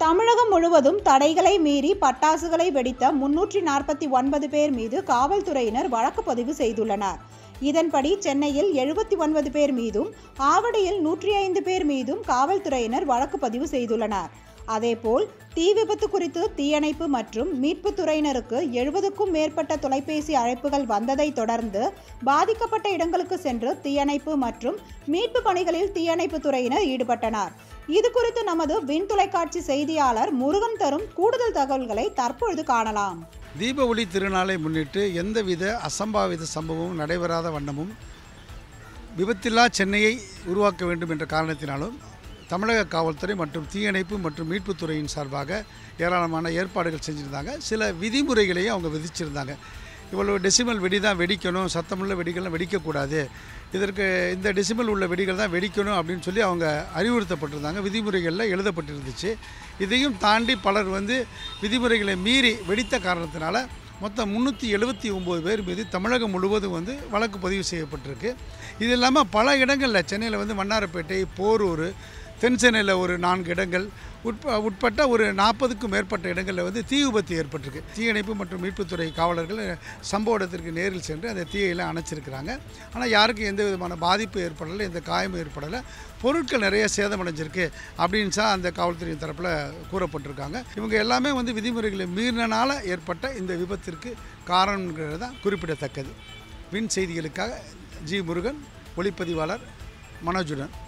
தமிழகம் முழுவதும் தடைகளை மீறி பட்டாசுகளை வெடித்த முன்னூற்றி நாற்பத்தி ஒன்பது பேர் மீது காவல்துறையினர் வழக்கு பதிவு செய்துள்ளனர் இதன்படி சென்னையில் எழுபத்தி ஒன்பது பேர் மீதும் ஆவடியில் நூற்றி ஐந்து பேர் மீதும் காவல்துறையினர் வழக்கு பதிவு செய்துள்ளனர் அதேபோல் தீ விபத்து குறித்து தீயணைப்பு மற்றும் மீட்புத் துறையினருக்கு எழுபதுக்கும் மேற்பட்ட தொலைபேசி அழைப்புகள் வந்ததை தொடர்ந்து பாதிக்கப்பட்ட இடங்களுக்கு சென்று தீயணைப்பு மற்றும் மீட்பு பணிகளில் தீயணைப்பு துறையினர் ஈடுபட்டனர் இது குறித்து நமது விண் தொலைக்காட்சி செய்தியாளர் முருகன் தரும் கூடுதல் தகவல்களை தற்பொழுது காணலாம் தீப ஒளி திருநாளை முன்னிட்டு எந்தவித அசம்பாவித சம்பவமும் நடைபெறாத வண்ணமும் விபத்தில்லா சென்னையை உருவாக்க வேண்டும் என்ற காரணத்தினாலும் தமிழக காவல்துறை மற்றும் தீயணைப்பு மற்றும் மீட்புத் துறையின் சார்பாக ஏராளமான ஏற்பாடுகள் செஞ்சுருந்தாங்க சில விதிமுறைகளையும் அவங்க விதிச்சிருந்தாங்க இவ்வளோ டெசிமல் வெடி தான் வெடிக்கணும் சத்தமுள்ள வெடிகள்லாம் வெடிக்கக்கூடாது இதற்கு இந்த டெசிமல் உள்ள வெடிகள் தான் வெடிக்கணும் அப்படின்னு சொல்லி அவங்க அறிவுறுத்தப்பட்டிருந்தாங்க விதிமுறைகளில் எழுதப்பட்டிருந்துச்சு இதையும் தாண்டி பலர் வந்து விதிமுறைகளை மீறி வெடித்த காரணத்தினால மொத்தம் முந்நூற்றி எழுபத்தி ஒம்பது பேர் மீது தமிழகம் முழுவதும் வந்து வழக்கு பதிவு செய்யப்பட்டிருக்கு இது இல்லாமல் பல இடங்களில் சென்னையில் வந்து வண்ணாரப்பேட்டை போரூர் தென் சென்னையில் ஒரு நான்கு இடங்கள் உட்ப உட்பட்ட ஒரு நாற்பதுக்கும் மேற்பட்ட இடங்களில் வந்து தீ விபத்து ஏற்பட்டிருக்கு தீயணைப்பு மற்றும் மீட்புத்துறை காவலர்கள் சம்பவ இடத்திற்கு நேரில் சென்று அந்த தீயெல்லாம் அணைச்சிருக்கிறாங்க ஆனால் யாருக்கும் எந்த விதமான பாதிப்பு ஏற்படலை எந்த காயமும் ஏற்படலை பொருட்கள் நிறைய சேதமடைஞ்சிருக்கு அப்படின்னு தான் அந்த காவல்துறையின் தரப்பில் கூறப்பட்டிருக்காங்க இவங்க எல்லாமே வந்து விதிமுறைகளை மீறினால ஏற்பட்ட இந்த விபத்திற்கு காரணங்கிறது தான் குறிப்பிடத்தக்கது வின் செய்திகளுக்காக ஜி முருகன் ஒளிப்பதிவாளர் மனோஜுடன்